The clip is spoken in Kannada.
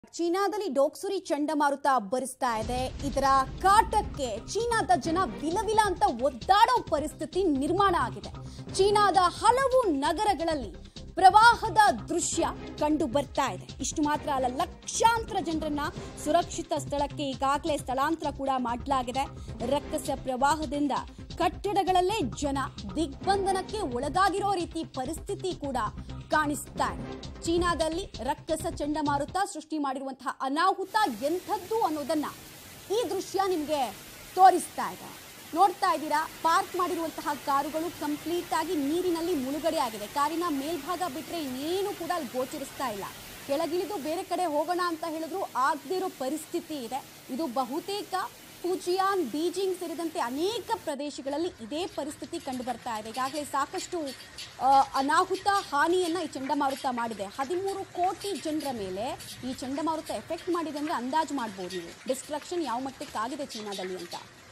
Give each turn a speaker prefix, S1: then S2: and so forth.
S1: ಚೀನಾದಲ್ಲಿ ಡೋಕ್ಸುರಿ ಚಂಡಮಾರುತ ಅಬ್ಬರಿಸ್ತಾ ಇದೆ ಇದರ ಕಾಟಕ್ಕೆ ಚೀನಾದ ಜನ ವಿಲವಿಲ ಅಂತ ಒದ್ದಾಡೋ ಪರಿಸ್ಥಿತಿ ನಿರ್ಮಾಣ ಆಗಿದೆ ಚೀನಾದ ಹಲವು ನಗರಗಳಲ್ಲಿ ಪ್ರವಾಹದ ದೃಶ್ಯ ಕಂಡು ಬರ್ತಾ ಇದೆ ಇಷ್ಟು ಮಾತ್ರ ಅಲ್ಲ ಲಕ್ಷಾಂತರ ಜನರನ್ನ ಸುರಕ್ಷಿತ ಸ್ಥಳಕ್ಕೆ ಈಗಾಗಲೇ ಸ್ಥಳಾಂತರ ಕೂಡ ಮಾಡಲಾಗಿದೆ ರಕ್ಕಸ ಪ್ರವಾಹದಿಂದ ಕಟ್ಟಡಗಳಲ್ಲೇ ಜನ ದಿಗ್ಬಂಧನಕ್ಕೆ ಒಳಗಾಗಿರೋ ರೀತಿ ಪರಿಸ್ಥಿತಿ ಕೂಡ ಕಾಣಿಸ್ತಾ ಇದೆ ಚೀನಾದಲ್ಲಿ ರಕ್ಕಸ ಚಂಡಮಾರುತ ಸೃಷ್ಟಿ ಮಾಡಿರುವಂತಹ ಅನಾಹುತ ಎಂಥದ್ದು ಅನ್ನೋದನ್ನ ಈ ದೃಶ್ಯ ನಿಮಗೆ ತೋರಿಸ್ತಾ ಇದೆ ನೋಡ್ತಾ ಇದ್ದೀರಾ ಪಾರ್ಕ್ ಮಾಡಿರುವಂತಹ ಕಾರುಗಳು ಕಂಪ್ಲೀಟ್ ಆಗಿ ನೀರಿನಲ್ಲಿ ಮುಳುಗಡೆ ಆಗಿದೆ ಕಾರಿನ ಮೇಲ್ಭಾಗ ಬಿಟ್ಟರೆ ಇನ್ನೇನು ಕೂಡ ಅಲ್ಲಿ ಗೋಚರಿಸ್ತಾ ಇಲ್ಲ ಕೆಳಗಿಳಿದು ಬೇರೆ ಕಡೆ ಹೋಗೋಣ ಅಂತ ಹೇಳಿದ್ರು ಆಗದೇ ಇರೋ ಪರಿಸ್ಥಿತಿ ಇದೆ ಇದು ಬಹುತೇಕ ಫೂಜಿಯಾನ್ ಬೀಜಿಂಗ್ ಸೇರಿದಂತೆ ಅನೇಕ ಪ್ರದೇಶಗಳಲ್ಲಿ ಇದೇ ಪರಿಸ್ಥಿತಿ ಕಂಡು ಬರ್ತಾ ಇದೆ ಈಗಾಗಲೇ ಸಾಕಷ್ಟು ಆ, ಅನಾಹುತ ಹಾನಿಯನ್ನ ಈ ಚಂಡಮಾರುತ ಮಾಡಿದೆ ಹದಿಮೂರು ಕೋಟಿ ಜನರ ಮೇಲೆ ಈ ಚಂಡಮಾರುತ ಎಫೆಕ್ಟ್ ಮಾಡಿದೆ ಅಂದ್ರೆ ಅಂದಾಜು ಮಾಡ್ಬೋದು ನೀವು ಡಿಸ್ಟ್ರಕ್ಷನ್ ಯಾವ ಮಟ್ಟಕ್ಕೆ ಆಗಿದೆ ಚೀನಾದಲ್ಲಿ ಅಂತ